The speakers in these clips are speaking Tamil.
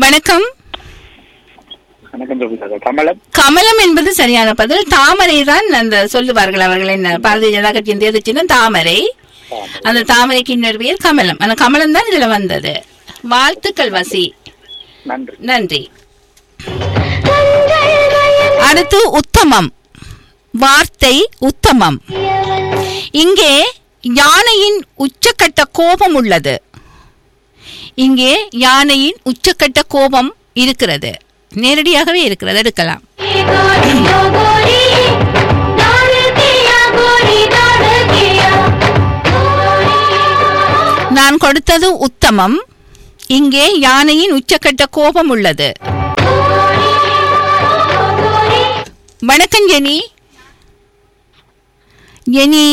வணக்கம் வணக்கம் சொல்லுங்க கமலம் கமலம் என்பது சரியான பதில் தாமரை தான் அந்த சொல்லுவார்கள் அவர்கள் என்ன பாரதிய ஜனதா கட்சியின் தேர்தல் சின்னம் தாமரை அந்த தாமரைக்கு இன்னொரு பேர் கமலம் அந்த கமலம் தான் இதுல வந்தது வாழ்த்துக்கள் வசி நன்றி நன்றி அடுத்து உத்தமம் வார்த்தை உத்தமம் இங்கே யானையின் உச்சக்கட்ட கோபம் உள்ளது இங்கே யானையின் உச்சக்கட்ட கோபம் இருக்கிறது நேரடியாகவே இருக்கிறது எடுக்கலாம் நான் கொடுத்தது உத்தமம் இங்கே யானையின் உச்சக்கட்ட கோபம் உள்ளது வணக்கம் ஜெனி ஜெனி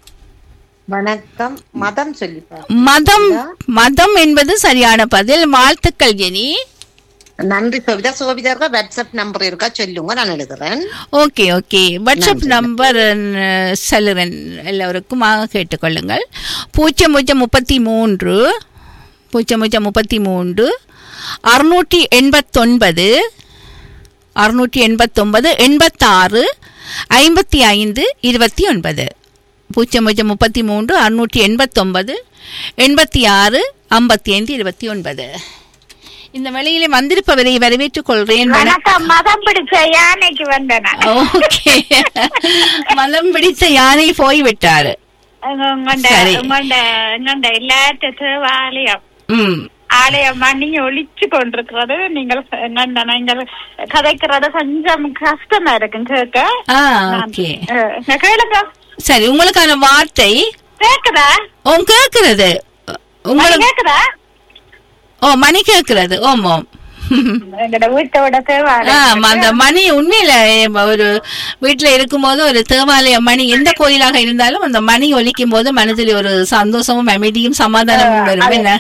வணக்கம் மதம் சொல்லிப்பா மதம் மதம் என்பது சரியான பதில் வாழ்த்துக்கள் ஜெனி நன்றி சோபிதா சோபிதா இருக்கா வாட்ஸ்அப் நம்பர் இருக்கா சொல்லுங்க நான் எழுதுறேன் ஓகே ஓகே வாட்ஸ்அப் நம்பர் அஹ், சொல்லுறேன் எல்லோருக்குமாக கேட்டுக்கொள்ளுங்கள் பூஜ்ஜியம் பூஜ்ஜியம் முப்பத்தி மூன்று பூஜ்ஜியம் பூஜ்ஜியம் முப்பத்தி மூன்று அறுநூற்றி எண்பத்தொன்பது அறுநூற்றி எண்பத்தொன்பது எண்பத்தாறு ஐம்பத்தி ஐந்து இருபத்தி ஒன்பது பூஜ்ஜியம் பூஜ்ஜியம் முப்பத்தி மூன்று அறுநூற்றி எண்பத்தொன்பது எண்பத்தி ஆறு ஐம்பத்தி ஐந்து இருபத்தி ஒன்பது இந்த வேளையிலே வந்திருப்பவரை வரவேற்றுக் கொள்கிறேன் வணக்கம். வணக்கம் மதம் பிடிச்ச யானைக்கு வந்தன ஓகே மதம் பிடித்த யானை போய்விட்டாரு உங்கண்ட சரி. உங்கண்ட எங்கண்ட எல்லாத்த தேவாலயம் ம் ஆலயம் மணி ஒழிச்சு கொண்டிருக்கிறது நீங்கள் எங்கண்ட நீங்கள் கதைக்கிறது கொஞ்சம் கஷ்டமா இருக்கு கேட்க ஆ ஓகே அஹ், நான் கேளுங்க சரி உங்களுக்கான வார்த்தை கேக்குதா ஓ கேக்குறது மணி உங்களுக்கு கேக்குதா ஓ மணி கேக்குறது ஓம் ஓம் எங்கட வீட்டோட ஆ, தேவாலயம் அந்த மணி உண்மையில எ- ஒரு வீட்டுல இருக்கும்போது ஒரு தேவாலய மணி எந்த கோயிலாக இருந்தாலும் அந்த மணி ஒலிக்கும் போது மனதில் ஒரு சந்தோஷமும் அமைதியும் சமாதானமும் வரும் என்ன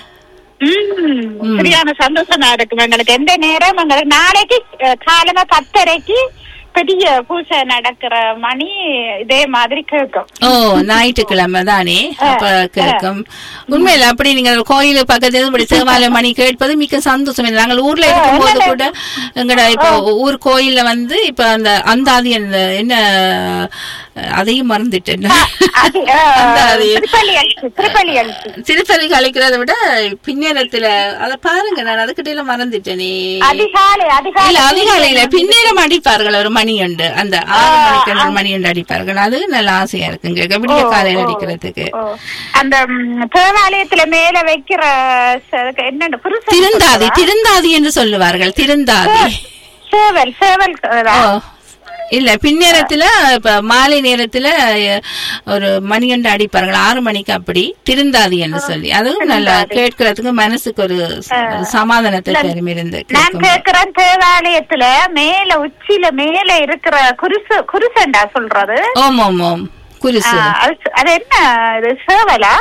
ம், சரியான சந்தோஷமா இருக்கும் எங்களுக்கு எந்த நேரம் எங்களுக்கு நாளைக்கு அஹ், காலமா பத்தரைக்கு பெரிய பூஜை நடக்கிற மணி இதே மாதிரி கேட்கும் ஓ ஞாயிற்றுக்கிழமை தானே அப்ப கேட்கும் உண்மையில அப்படி நீங்க ஒரு கோயில் பக்கத்துல இப்படி தேவாலய மணி கேட்பது மிக்க சந்தோஷம் இல்லை. நாங்கள் ஊர்ல இருக்கும்போது கூட எங்கட இப்போ ஊர் கோயில்ல வந்து இப்ப அந்த அந்தாதி அந்த என்ன அதையும் மறந்துட்டேன் அது, அஹ், அந்தாதி. திருப்பள்ளி அழிச்சு திருப்பள்ளி அழிச்சு திருத்தலி கழிக்கிறத விட பின்னேரத்துல அத பாருங்க நான் அதுக்கிட்ட மறந்துட்டேனே அதிகாலை இல்ல அதிகாலை அதிகாலையில பின்னேரம் அடிப்பார்கள் ஒரு மணி உண்டு அந்த ஆறு மணிக்கு ஒரு மணி உண்டு அடிப்பார்கள் அது நல்ல ஆசையா இருக்குங்க விடிய காலையில அடிக்கிறதுக்கு ஓ, அந்த ம், தேவாலயத்துல மேல வைக்கிற ச- என்ன புருஷ திருந்தாதி திருந்தாதி என்று சொல்லுவார்கள் திருந்தாதி சேவல் சேவல் ஓ இல்ல பின்னேரத்துல இப்ப மாலை நேரத்துல அஹ், ஒரு மணியண்டு அடிப்பார்கள் ஆறு மணிக்கு அப்படி திருந்தாதி என்று சொல்லி அதுவும் நல்லா கேட்கறதுக்கு மனசுக்கு ஒரு ச- ஒரு சமாதானத்தை தரும் இருந்து நான் கேட்கும் கேக்குறேன் தேவாலயத்துல மேல உச்சியில மேல இருக்கிற குருசு குருசண்டா சொல்றது ஓம் ஓம் ஓம் குருசு ஆ, அது- அது என்ன இது சேவலா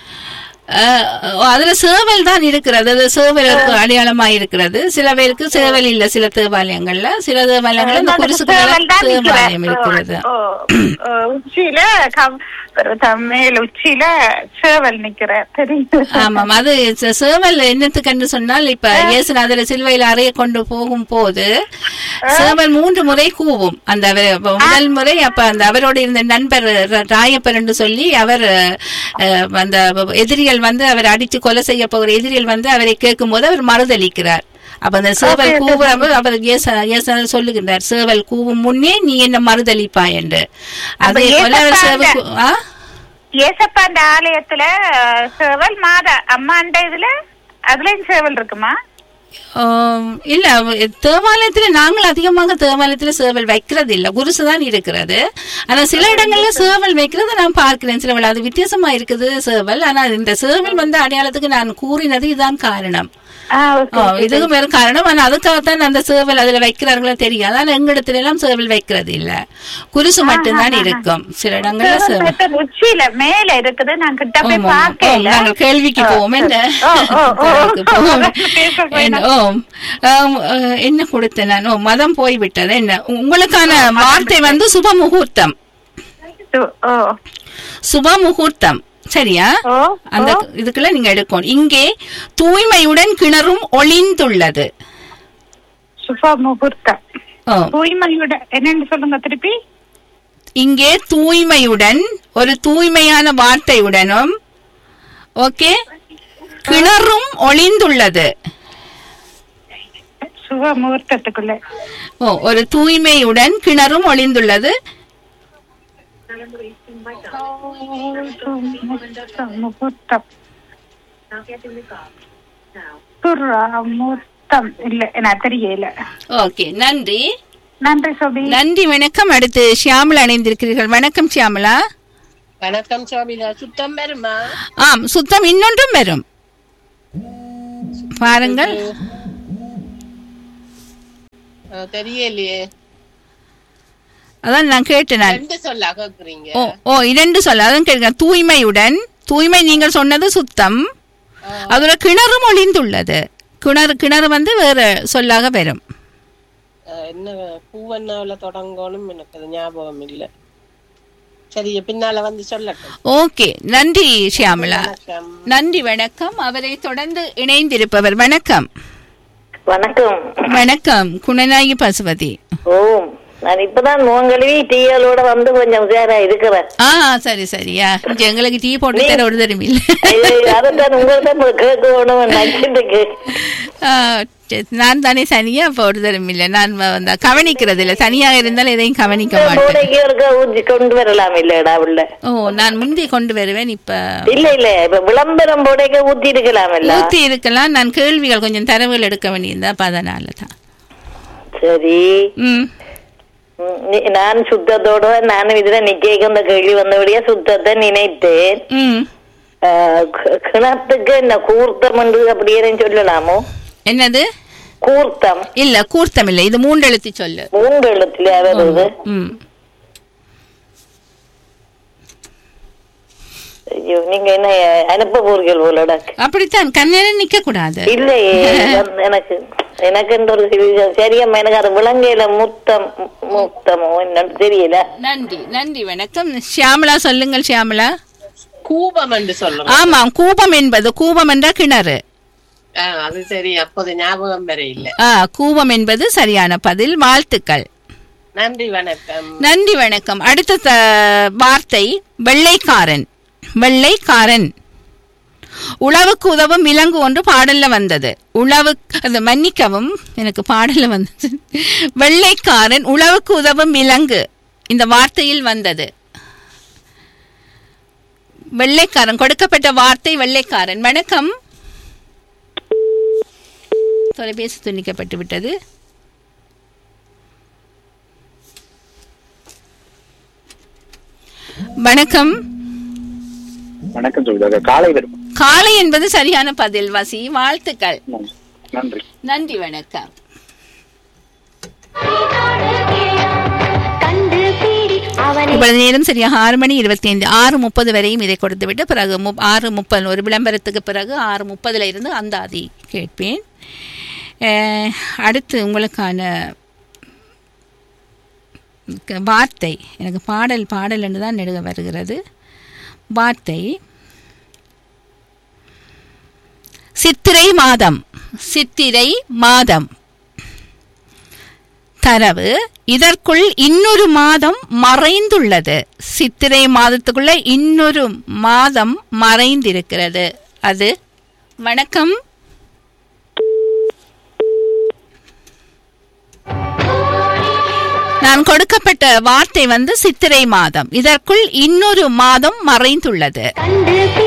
அஹ், அதுல சேவல் தான் இருக்கிறது அது சேவலுக்கு அடையாளமா இருக்கிறது சில பேருக்கு சேவல் இல்ல சில தேவாலயங்கள்ல சில தேவாலயங்கள்ல இந்த குருசுக்கு சேவல் தான் தேவாலயம் நிக்கிற. இருக்கிறது ஓ, ஓ, உச்சியில கம்- த- மேல உச்சியில சேவல் நிக்கிற தெரியும் ஆமாம் அது ச- சேவல் என்னத்துக்குன்னு சொன்னால் இப்ப இயேசுநாதர் சிலுவையில் அறைய கொண்டு போகும் போது சேவல் மூன்று முறை கூவும் அந்த அவர் இப்ப முதல் முறை அப்ப அந்த அவரோட இருந்த நண்பர் ர- ராயப்பர் என்று சொல்லி அவர் அஹ், அந்த எதிரிகள் வந்து அவர் அடித்து கொலை செய்ய போகிற எதிரிகள் வந்து அவரை கேட்கும் போது அவர் மறுதளிக்கிறார் அப்ப அந்த சேவல் கூவுறப்ப அவர் இயேசு- இயேசுநாதர் சொல்லுகின்றார் சேவல் கூவும் முன்னே நீ என்ன மறுதளிப்பாய் என்று அதே போல அவர் சேவல் கூ- ஆ ஏசப்பா அந்த ஆலயத்துல சேவல் மாதா அம்மாண்ட இதுல அதுலயும் சேவல் இருக்குமா ஆம், இல்ல அவ- தேவாலயத்துல நாங்கள் அதிகமாக தேவாலயத்துல சேவல் வைக்கிறது இல்ல குருசு தான் இருக்கிறது ஆனா சில இடங்கள்ல சேவல் வைக்கிறது நான் பார்க்கிறேன் சில வேளை அது வித்தியாசமா இருக்குது சேவல் ஆனா இந்த சேவல் வந்து அடையாளத்துக்கு நான் கூறினது இதுதான் காரணம் ஆ, okay. ஓ, இதுக்கு வேற காரணம் ஆனா அதுக்காகத்தான் அந்த சேவல் அதுல வைக்கிறார்களோ தெரியாது ஆனா எங்க இடத்துல எல்லாம் சேவல் வைக்கிறது இல்ல குருசு மட்டும்தான் இருக்கும் சில இடங்கள்ல சேவல் சேவல் மட்டும் உச்சியில மேல இருக்குது நான் கிட்ட போய் ஆமாம், ஆமாம். பார்க்கல நாங்கள் கேள்விக்கு போவோம் என்ன ஓ, ஓ, ஓ. கேள்விக்கு போவோம். பேச போயினா. என்ன- ஓம். ஆம், அஹ், என்ன கொடுத்தேன் நான் ஓ மதம் போய்விட்டது என்ன உங்களுக்கான வார்த்தை வந்து சுப முகூர்த்தம் ஓ சுப முகூர்த்தம் சரியா ஓ அந்த இதுக்குள்ள நீங்க எடுக்கணும் இங்கே தூய்மையுடன் கிணறும் ஒளிந்துள்ளது சுப முகூர்த்தம் ஓ, தூய்மையோட என்னன்னு சொல்லுங்க திருப்பி இங்கே தூய்மையுடன் ஒரு தூய்மையான வார்த்தையுடனும் ஓகே கிணறும் ஒளிந்துள்ளது சுப முகூர்த்தத்துக்குள்ள ஓ ஒரு தூய்மையுடன் கிணறும் ஒளிந்துள்ளது முகூர்த்தம் முகூர்த்தம் இல்ல எனக்கு தெரியல ஓகே நன்றி நன்றி சோபி நன்றி வணக்கம் அடுத்து ஷியாமலா இணைந்திருக்கிறீர்கள் வணக்கம் ஷியாமலா வணக்கம் சோபிதா சுத்தம் பெருமா ஆம் சுத்தம் இன்னொன்றும் வரும் பாருங்கள் அஹ், தெரியலையே அதான் நான் கேட்டேன் நான் ரெண்டு சொல்ல கேக்குறீங்க ஓ ஓ இரண்டு சொல்ல அதான் கேட்கிறேன் தூய்மையுடன் தூய்மை நீங்கள் சொன்னது சுத்தம் அதோட கிணறும் ஒளிந்துள்ளது கிணறு கிணறு வந்து வேற சொல்லாக வரும் அஹ், என்ன பூவண்ணாவில தொடங்கணும் எனக்கு அது ஞாபகம் இல்ல சரி பின்னால வந்து சொல்லட்டும் ஓகே நன்றி ஷியாமலா வணக்கம் நன்றி வணக்கம் அவரை தொடர்ந்து இணைந்திருப்பவர் வணக்கம் வணக்கம் வணக்கம் குணநாயகி பசுபதி ஓ நான் இப்பதான் முகங்கழுவி டீயலோட வந்து கொஞ்சம் உஷாரா இருக்கிறேன் ஆ சரி சரியா இங்க எங்களுக்கு டீ போட்டு தர ஒரு தரம் இல்ல அதைத்தான் உங்கள்கிட்ட கேட்கணும் நச்சுட்டுக்கு ஆ, சரி, நான் தானே சனியா அப்ப ஒரு தரம் இல்ல நான் வந்து கவனிக்கிறது இல்ல தனியாக இருந்தாலும் எதையும் கவனிக்க மாட்டேன் மூளைக்கு ஒருக்கா ஊற்றி கொண்டு வரலாம் இல்லடா உள்ள ஓ நான் முந்தி கொண்டு வருவேன் இப்ப இல்ல இல்ல இப்ப விளம்பரம் போடைக்க ஊத்தி இருக்கலாம் இல்ல ஊத்தி இருக்கலாம் நான் கேள்விகள் கொஞ்சம் தரவுகள் எடுக்க வேண்டியிருந்தா அப்ப அதனால தான் சரி ம் ம், நீ- நான் சுத்தத்தோட நானும் இதுல நிக்க இந்த கேள்வி வந்தபடியா சுத்தத்தை நினைத்தேன் ம் ஆ, கி- கிணத்துக்கு என்ன கூர்த்தம் என்று அப்படியே சொல்லலாமோ என்னது கூர்த்தம் இல்ல கூர்த்தம் இல்ல இது மூன்றெழுத்து சொல்லு மூன்று எழுத்துல வருது ம் ஐயோ நீங்க என்ன அனுப்ப போறீர்கள் போலடா அப்படித்தான் கண்ணேரம் நிக்க கூடாது இல்லையே வந்து எனக்கு எனக்கு இந்த ஒரு சிறு- சரியம்மா எனக்கு அது விலங்கையில முத்தம் முத்தமோ என்னன்னு தெரியல நன்றி நன்றி வணக்கம் ஷியாமலா சொல்லுங்கள் ஷியாமலா கூபம் என்று சொல்லுங்க ஆமாம் கூபம் என்பது கூபம் என்ற கிணறு அஹ், அது சரி அப்போது ஞாபகம் வர இல்ல ஆ கூபம் என்பது சரியான பதில் வாழ்த்துக்கள் நன்றி வணக்கம் நன்றி வணக்கம் அடுத்த த- வார்த்தை வெள்ளைக்காரன் வெள்ளைக்காரன் உழவுக்கு உதவும் விலங்கு ஒன்று பாடல்ல வந்தது உழவு அது மன்னிக்கவும் எனக்கு பாடல்ல வந்தது வெள்ளைக்காரன் உழவுக்கு உதவும் விலங்கு இந்த வார்த்தையில் வந்தது வெள்ளைக்காரன் கொடுக்கப்பட்ட வார்த்தை வெள்ளைக்காரன் வணக்கம் தொலைபேசி துண்டிக்கப்பட்டு விட்டது வணக்கம் வணக்கம் சொல்லுங்க காலை வரும் காலை என்பது சரியான பதில் வசி வாழ்த்துக்கள் நன்றி நன்றி வணக்கம் இப்பொழுது நேரம் சரியாக ஆறு மணி இருபத்தி ஐந்து ஆறு முப்பது வரையும் இதை கொடுத்துவிட்டு பிறகு மு- ஆறு முப்பது ஒரு விளம்பரத்துக்கு பிறகு ஆறு முப்பதுல இருந்து அந்தாதி கேட்பேன் அஹ், அடுத்து உங்களுக்கான க- வார்த்தை எனக்கு பாடல் பாடல் என்று தான் நெடுக வருகிறது வார்த்தை சித்திரை மாதம் சித்திரை மாதம் தரவு இதற்குள் இன்னொரு மாதம் மறைந்துள்ளது சித்திரை மாதத்துக்குள்ள இன்னொரு மாதம் மறைந்திருக்கிறது அது வணக்கம் நான் கொடுக்கப்பட்ட வார்த்தை வந்து சித்திரை மாதம் இதற்குள் இன்னொரு மாதம் மறைந்துள்ளது